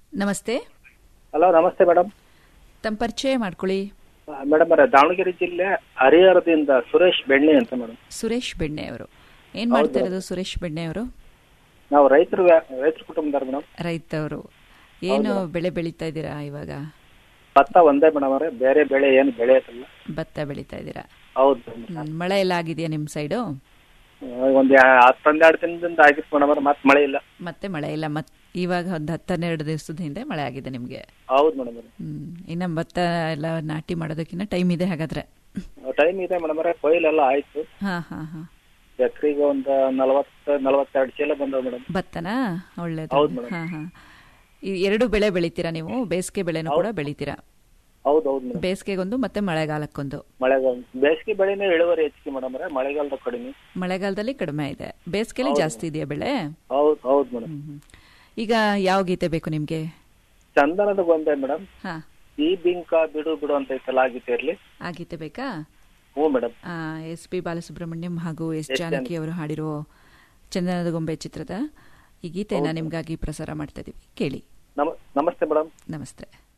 ನಮಸ್ತೆ ಹಲೋ ನಮಸ್ತೆ ಮೇಡಮ್ ತಮ್ಮ ಪರಿಚಯ ಮಾಡ್ಕೊಳ್ಳಿ ಮೇಡಮ್ ಅವರೇ ದಾವಣಗೆರೆ ಜಿಲ್ಲೆ ಹರಿಹರದಿಂದ ಸುರೇಶ್ ಬೆಣ್ಣೆ ಅಂತ ಮೇಡಮ್ ಸುರೇಶ್ ಬೆಣ್ಣೆ ಅವರು ಏನ್ ಮಾಡ್ತಾ ಇರೋದು ಸುರೇಶ್ ಬೆಣ್ಣೆ ಅವರು ನಾವು ರೈತರು ರೈತರ ಕುಟುಂಬದವ್ರು ಮೇಡಮ್ ರೈತವರು ಏನು ಬೆಳೆ ಬೆಳೀತಾ ಇದ್ದೀರಾ ಇವಾಗ ಭತ್ತ ಒಂದೇ ಮೇಡಮ್ ಅವರೇ ಬೇರೆ ಬೆಳೆ ಏನು ಬೆಳೆಯೋದಿಲ್ಲ ಭತ್ತ ಬೆಳೀತಾ ಇದ್ದೀರಾ ಹೌದು ಹ್ಮ್, ಮಳೆ ಎಲ್ಲ ಆಗಿದೆಯಾ ನಿಮ್ಮ ಸೈಡು ಒಂದು ಹತ್ತೊಂದೆರಡು ದಿನದಿಂದ ಆಗಿತ್ತು ಮೇಡಮ್ ಅವ್ರೆ ಮತ್ತೆ ಮಳೆ ಇಲ್ಲ ಮತ್ತೆ ಮಳೆ ಇಲ್ಲ ಮತ್ ಇವಾಗ ಒಂದು ಹತ್ತೆರಡು ದಿವಸದ ಹಿಂದೆ ಮಳೆ ಆಗಿದೆ ನಿಮಗೆ ಹೌದು ಮೇಡಮ್ ಅವರೇ ಹ್ಮ್ ಇನ್ನ ಭತ್ತ ಎಲ್ಲ ನಾಟಿ ಮಾಡೋದಕ್ಕಿಂತ ಟೈಮ್ ಇದೆ ಹಾಗಾದ್ರೆ ಟೈಮ್ ಇದೆ ಮೇಡಮ್ ಅವರೇ ಕೊಯ್ಲೆಲ್ಲ ಆಯ್ತು ಹಾ ಹಾ ಹಾ ಎಕರೆಗೆ ಒಂದು ನಲವತ್ತು ನಲವತ್ತೆರಡು ಚೀಲ ಬಂದವು ಮೇಡಮ್ ಭತ್ತನಾ ಒಳ್ಳೇದು ಹೌದು ಮೇಡಮ್. ಹಾ ಹಾ ಈ ಎರಡು ಬೆಳೆ ಬೆಳಿತೀರಾ ನೀವು ಬೇಸಿಗೆ ಬೆಳೆನೂ ಕೂಡ ಬೆಳಿತೀರಾ ಹೌದು ಹೌದು ಮೇಡಮ್ ಬೇಸಿಗೆಗೊಂದು ಮತ್ತೆ ಮಳೆಗಾಲಕ್ಕೊಂದು ಮಳೆಗಾಲ ಬೇಸಿಗೆ ಬೆಳೆನೇ ಇಳುವರಿ ಹೆಚ್ಚಿಗೆ ಮೇಡಮ್ ಅವರೇ ಮಳೆಗಾಲದ ಕಡಿಮೆ ಮಳೆಗಾಲದಲ್ಲಿ ಕಡಿಮೆ ಇದೆ ಬೇಸಿಗೆಲಿ ಜಾಸ್ತಿ ಇದೆಯಾ ಬೆಳೆ ಹೌದು ಹೌದು ಮೇಡಮ್ ಹ್ಮ್, ಹ್ಮ್. ಈಗ ಯಾವ ಗೀತೆ ಬೇಕು ನಿಮ್ಗೆ ಚಂದನದ ಗೊಂಬೆ ಮೇಡಮ್ ಹಾ ಈ ಬಿಂಕ ಬಿಡು ಬಿಡು ಅಂತ ಐತಲ್ಲ ಆಗಿತ್ತು ಇರ್ಲಿ ಆ ಗೀತೆ ಬೇಕಾ ಹ್ಞೂ ಮೇಡಮ್ ಎಸ್ ಪಿ ಬಾಲಸುಬ್ರಹ್ಮಣ್ಯಂ ಹಾಗೂ ಎಸ್ ಜಾನಕಿ ಅವರು ಹಾಡಿರೋ ಚಂದನದ ಗೊಂಬೆ ಚಿತ್ರದ ಈ ಗೀತೆಯನ್ನ ನಿಮ್ಗಾಗಿ ಪ್ರಸಾರ ಮಾಡ್ತಾ ಇದೀವಿ ಕೇಳಿ ನಮ ನಮಸ್ತೆ ಮೇಡಮ್ ನಮಸ್ತೆ